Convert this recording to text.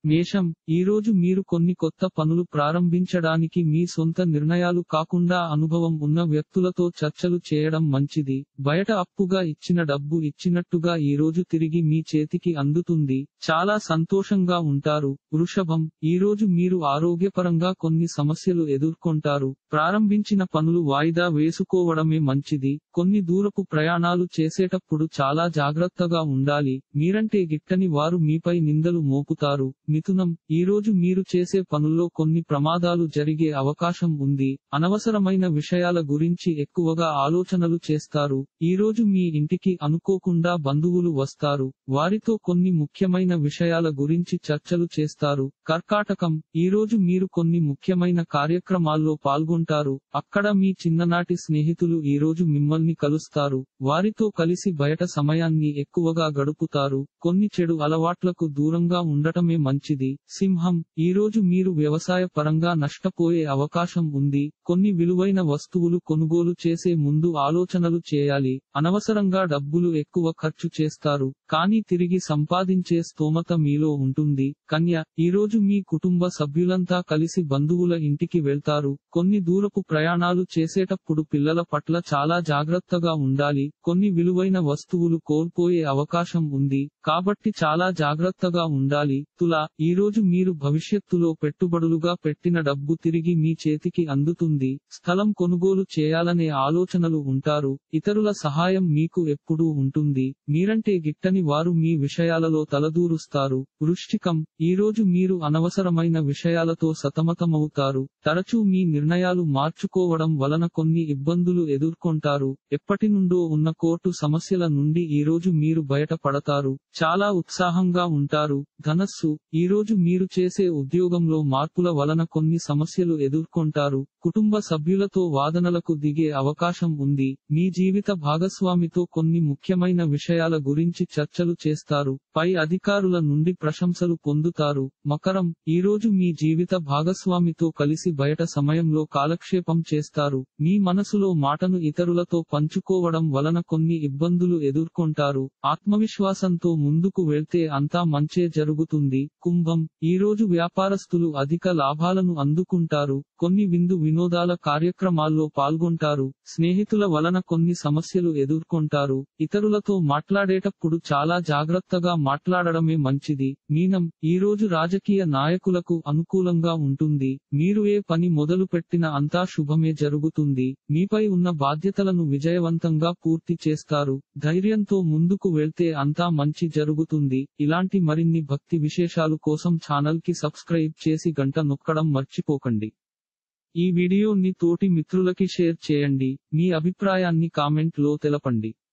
మేషం ఈ రోజు మీరు కొన్ని కొత్త పనులు ప్రారంభించడానికి మీ సొంత నిర్ణయాలు కాకుండా అనుభవం ఉన్న వ్యక్తులతో చర్చలు చేయడం మంచిది బయట అప్పుగా ఇచ్చిన డబ్బు ఇచ్చినట్టుగా ఈ రోజు తిరిగి మీ చేతికి అందుతుంది చాలా సంతోషంగా ఉంటారు వృషభం ఈ రోజు మీరు ఆరోగ్యపరంగా కొన్ని సమస్యలు ఎదుర్కొంటారు ప్రారంభించిన పనులు వాయిదా వేసుకోవడమే మంచిది కొన్ని దూరపు ప్రయాణాలు చేసేటప్పుడు చాలా జాగ్రత్తగా ఉండాలి మీరంటే గిట్టని వారు మీపై నిందలు మోపుతారు మిథునం ఈ రోజు మీరు చేసే పనుల్లో కొన్ని ప్రమాదాలు జరిగే అవకాశం ఉంది అనవసరమైన విషయాల గురించి ఎక్కువగా ఆలోచనలు చేస్తారు ఈ రోజు మీ ఇంటికి అనుకోకుండా బంధువులు వస్తారు వారితో కొన్ని ముఖ్యమైన విషయాల గురించి చర్చలు చేస్తారు కర్కాటకం ఈ రోజు మీరు కొన్ని ముఖ్యమైన కార్యక్రమాల్లో పాల్గొంటారు అక్కడ మీ చిన్ననాటి స్నేహితులు ఈ రోజు మిమ్మల్ని కలుస్తారు వారితో కలిసి బయట సమయాన్ని ఎక్కువగా గడుపుతారు కొన్ని చెడు అలవాట్లకు దూరంగా ఉండటమే మంచిది సింహం ఈ రోజు మీరు వ్యవసాయ పరంగా నష్టపోయే అవకాశం ఉంది కొన్ని విలువైన వస్తువులు కొనుగోలు చేసే ముందు ఆలోచనలు చేయాలి అనవసరంగా డబ్బులు ఎక్కువ ఖర్చు చేస్తారు కానీ తిరిగి సంపాదించే స్తోమత మీలో ఉంటుంది కన్య ఈ రోజు మీ కుటుంబ సభ్యులంతా కలిసి బంధువుల ఇంటికి వెళ్తారు కొన్ని దూరపు ప్రయాణాలు చేసేటప్పుడు పిల్లల పట్ల చాలా జాగ్రత్తగా ఉండాలి కొన్ని విలువైన వస్తువులు కోల్పోయే అవకాశం ఉంది కాబట్టి చాలా జాగ్రత్తగా ఉండాలి తుల ఈ రోజు మీరు భవిష్యత్తులో పెట్టుబడులుగా పెట్టిన డబ్బు తిరిగి మీ చేతికి అందుతుంది స్థలం కొనుగోలు చేయాలనే ఆలోచనలు ఉంటారు ఇతరుల సహాయం మీకు ఎప్పుడూ ఉంటుంది మీరంటే గిట్టని వారు మీ విషయాలలో తలదూరుస్తారు వృష్టికం ఈ రోజు మీరు అనవసరమైన విషయాలతో సతమతమవుతారు తరచూ మీ నిర్ణయాలు మార్చుకోవడం వలన కొన్ని ఇబ్బందులు ఎదుర్కొంటారు ఎప్పటి నుండో ఉన్న కోర్టు సమస్యల నుండి ఈ రోజు మీరు బయటపడతారు చాలా ఉత్సాహంగా ఉంటారు ధనస్సు ఈ రోజు మీరు చేసే ఉద్యోగంలో మార్పుల వలన కొన్ని సమస్యలు ఎదుర్కొంటారు కుటుంబ సభ్యులతో వాదనలకు దిగే అవకాశం ఉంది మీ జీవిత భాగస్వామితో కొన్ని ముఖ్యమైన విషయాల గురించి చర్చలు చేస్తారు పై అధికారుల నుండి ప్రశంసలు పొందుతారు మకరం ఈ రోజు మీ జీవిత భాగస్వామితో కలిసి బయట సమయంలో కాలక్షేపం చేస్తారు మీ మనసులో మాటను ఇతరులతో పంచుకోవడం వలన కొన్ని ఇబ్బందులు ఎదుర్కొంటారు ఆత్మవిశ్వాసంతో ముందుకు వెళ్తే అంతా మంచే జరుగుతుంది కుంభం ఈ రోజు వ్యాపారస్తులు అధిక లాభాలను అందుకుంటారు కొన్ని విందు వినోదాల కార్యక్రమాల్లో పాల్గొంటారు స్నేహితుల వలన కొన్ని సమస్యలు ఎదుర్కొంటారు ఇతరులతో మాట్లాడేటప్పుడు చాలా జాగ్రత్తగా మాట్లాడడమే మంచిది మీనం ఈ రోజు రాజకీయ నాయకులకు అనుకూలంగా ఉంటుంది మీరు ఏ పని మొదలు పెట్టినా అంతా శుభమే జరుగుతుంది మీపై ఉన్న బాధ్యతలను విజయవంతంగా పూర్తి చేస్తారు ధైర్యంతో ముందుకు వెళ్తే అంతా మంచి జరుగుతుంది ఇలాంటి మరిన్ని భక్తి విశేషాలు కోసం ఛానల్ కి సబ్స్క్రైబ్ చేసి గంట నొక్కడం మర్చిపోకండి ఈ వీడియోని తోటి మిత్రులకి షేర్ చేయండి మీ అభిప్రాయాన్ని కామెంట్ లో తెలపండి